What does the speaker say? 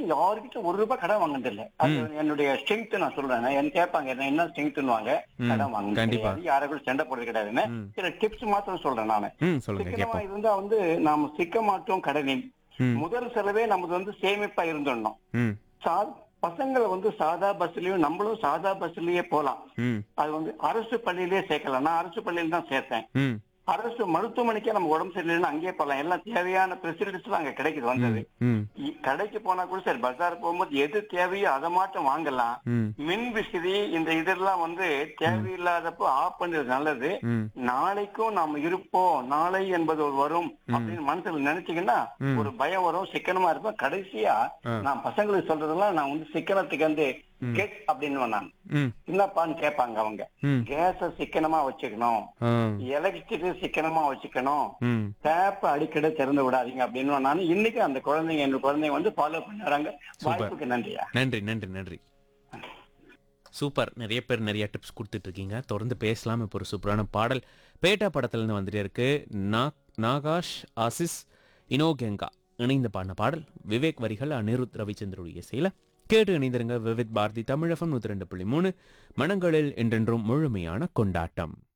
வரைக்கும் யாருக்கிட்ட ஒரு ரூபாய் கடன் வாங்கினது இல்ல அது என்னுடைய ஸ்ட்ரென்த் நான் சொல்றேன் நான் என்ன கேட்பாங்க என்ன என்ன ஸ்ட்ரென்த்னுவாங்க ம், கடன் வாங்க கண்டிப்பா. கிடையாது யாரை கூட சண்டை போடுறது கிடையாதுன்னு ம். சில டிப்ஸ் மாத்திரம் சொல்றேன் நானு ம் சொல்லுங்க சிக்கனமா கேட்போம் இருந்தா வந்து நாம சிக்க மாட்டோம் கடனில் ம் முதல் செலவே நமக்கு வந்து சேமிப்பா இருந்துடணும் ம் சா பசங்களை வந்து சாதா பஸ்லயும் நம்மளும் சாதா பஸ்லயே போலாம் ம் அது வந்து அரசு பள்ளியிலேயே சேர்க்கலாம் நான் அரசு பள்ளியில தான் சேர்த்தேன் ம் அரசு மருத்துவமனைக்கே நம்ம உடம்பு சரியில்லைன்னு அங்கேயே போகலாம் எல்லாம் தேவையான ஃபெசிலிட்டிஸ் அங்க கிடைக்குது வந்தது ம் இ- கடைக்கு போனா கூட சரி பஜார் போகும்போது எது தேவையோ அதை மட்டும் வாங்கலாம் ம் மின் விசிறி இந்த இதெல்லாம் வந்து தேவையில்லாதப்போ ஆஃப் பண்றது நல்லது ம் நாளைக்கும் நாம இருப்போம் நாளை என்பது ஒரு வரும் அப்படின்னு மனசுல நினைச்சீங்கன்னா ம். ஒரு பயம் வரும் சிக்கனமா இருப்பேன் கடைசியா ஆ. நான் பசங்களுக்கு சொல்றதெல்லாம் நான் வந்து சிக்கனத்துக்கு வந்து கெட் அப்படின்னு நான் ம் என்னப்பான்னு கேட்பாங்க அவங்க ம் கேஸ சிக்கனமா வச்சுக்கணும் ஆ எலக்ட்ரிக் சிக்கனமா வச்சுக்கணும் ம் டேப் அடிக்கடி திறந்து விடாதீங்க அப்படின்னு நான் இன்னைக்கு அந்த குழந்தைங்க என் குழந்தைங்க வந்து ஃபாலோ பண்ணுறாங்க வாய்ப்புக்கு நன்றியா நன்றி நன்றி நன்றி சூப்பர் நிறைய பேர் நிறைய டிப்ஸ் கொடுத்துட்டு இருக்கீங்க தொடர்ந்து பேசலாம் இப்போ ஒரு சூப்பரான பாடல் பேட்டா படத்துலேருந்து வந்துட்டே இருக்கு நா- நாகாஷ் ஆசிஸ் இனோகெங்கா இணைந்து பாடின பாடல் விவேக் வரிகள் அனிருத் ரவிச்சந்திரோடைய இசையில கேட்டு இணைந்திருங்க விவித் பாரதி தமிழகம் நூற்றி ரெண்டு புள்ளி மூணு மனங்களில் என்றென்றும் முழுமையான கொண்டாட்டம்